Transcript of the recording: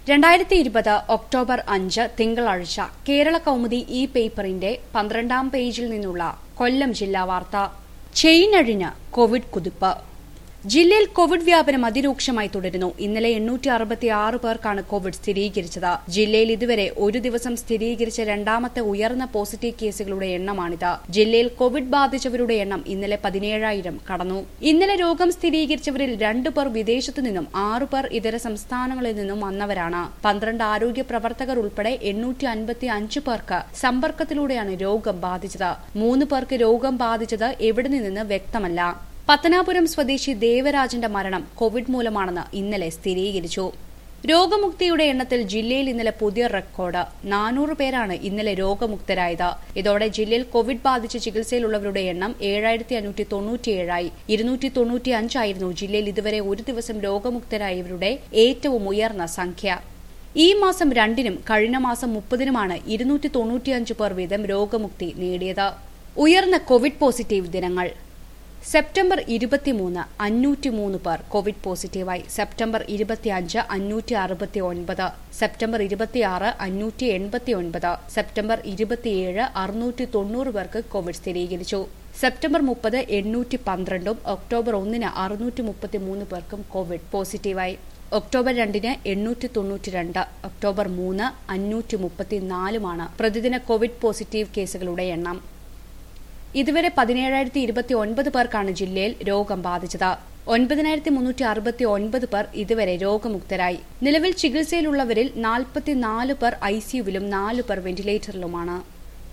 രണ്ടായിരത്തി ഇരുപത് ഒക്ടോബർ അഞ്ച് തിങ്കളാഴ്ച കേരള കൗമുദി ഇ പേപ്പറിന്റെ പന്ത്രണ്ടാം പേജിൽ നിന്നുള്ള കൊല്ലം ജില്ലാ വാർത്ത ചെയിനഴിഞ്ഞ് കോവിഡ് കുതിപ്പ് ജില്ലയിൽ കോവിഡ് വ്യാപനം അതിരൂക്ഷമായി തുടരുന്നു ഇന്നലെ എണ്ണൂറ്റി അറുപത്തി ആറ് പേർക്കാണ് കോവിഡ് സ്ഥിരീകരിച്ചത് ജില്ലയിൽ ഇതുവരെ ഒരു ദിവസം സ്ഥിരീകരിച്ച രണ്ടാമത്തെ ഉയർന്ന പോസിറ്റീവ് കേസുകളുടെ എണ്ണമാണിത് ജില്ലയിൽ കോവിഡ് ബാധിച്ചവരുടെ എണ്ണം ഇന്നലെ പതിനേഴായിരം കടന്നു ഇന്നലെ രോഗം സ്ഥിരീകരിച്ചവരിൽ രണ്ടു പേർ വിദേശത്തു നിന്നും ആറു പേർ ഇതര സംസ്ഥാനങ്ങളിൽ നിന്നും വന്നവരാണ് പന്ത്രണ്ട് ആരോഗ്യ പ്രവർത്തകർ ഉൾപ്പെടെ എണ്ണൂറ്റി അൻപത്തി അഞ്ച് പേർക്ക് സമ്പർക്കത്തിലൂടെയാണ് രോഗം ബാധിച്ചത് മൂന്ന് പേർക്ക് രോഗം ബാധിച്ചത് എവിടെ നിന്നെന്ന് വ്യക്തമല്ല പത്തനാപുരം സ്വദേശി ദേവരാജന്റെ മരണം കോവിഡ് മൂലമാണെന്ന് ഇന്നലെ സ്ഥിരീകരിച്ചു രോഗമുക്തിയുടെ എണ്ണത്തിൽ ജില്ലയിൽ ഇന്നലെ പുതിയ റെക്കോർഡ് നാനൂറ് പേരാണ് ഇന്നലെ രോഗമുക്തരായത് ഇതോടെ ജില്ലയിൽ കോവിഡ് ബാധിച്ച് ചികിത്സയിലുള്ളവരുടെ എണ്ണം ഏഴായിരത്തി അഞ്ഞൂറ്റി തൊണ്ണൂറ്റിയേഴായി ഇരുന്നൂറ്റി തൊണ്ണൂറ്റി അഞ്ചായിരുന്നു ജില്ലയിൽ ഇതുവരെ ഒരു ദിവസം രോഗമുക്തരായവരുടെ ഏറ്റവും ഉയർന്ന സംഖ്യ ഈ മാസം രണ്ടിനും കഴിഞ്ഞ മാസം മുപ്പതിനുമാണ് ഇരുന്നൂറ്റി തൊണ്ണൂറ്റിയഞ്ച് പേർ വീതം രോഗമുക്തി നേടിയത് ഉയർന്ന കോവിഡ് പോസിറ്റീവ് ദിനങ്ങൾ സെപ്റ്റംബർ ഇരുപത്തിമൂന്ന് അഞ്ഞൂറ്റി മൂന്ന് പേർ കോവിഡ് പോസിറ്റീവായി സെപ്റ്റംബർ ഇരുപത്തിയഞ്ച് അഞ്ഞൂറ്റി അറുപത്തി ഒൻപത് സെപ്റ്റംബർ ഇരുപത്തിയാറ് അഞ്ഞൂറ്റി എൺപത്തി ഒൻപത് സെപ്റ്റംബർ ഇരുപത്തിയേഴ് അറുന്നൂറ്റി തൊണ്ണൂറ് പേർക്ക് കോവിഡ് സ്ഥിരീകരിച്ചു സെപ്റ്റംബർ മുപ്പത് എണ്ണൂറ്റി പന്ത്രണ്ടും ഒക്ടോബർ ഒന്നിന് അറുന്നൂറ്റി മുപ്പത്തി മൂന്ന് പേർക്കും കോവിഡ് പോസിറ്റീവായി ഒക്ടോബർ രണ്ടിന് എണ്ണൂറ്റി തൊണ്ണൂറ്റി രണ്ട് ഒക്ടോബർ മൂന്ന് അഞ്ഞൂറ്റി മുപ്പത്തിനാലുമാണ് പ്രതിദിന കോവിഡ് പോസിറ്റീവ് കേസുകളുടെ എണ്ണം ഇതുവരെ പതിനേഴായിരത്തി ഇരുപത്തി ഒൻപത് പേർക്കാണ് ജില്ലയിൽ രോഗം ബാധിച്ചത് ഒൻപതിനായിരത്തി മുന്നൂറ്റി അറുപത്തി ഒൻപത് പേർ ഇതുവരെ രോഗമുക്തരായി നിലവിൽ ചികിത്സയിലുള്ളവരിൽ നാൽപ്പത്തിനാല് പേർ ഐസിയുവിലും നാല് പേർ വെന്റിലേറ്ററിലുമാണ്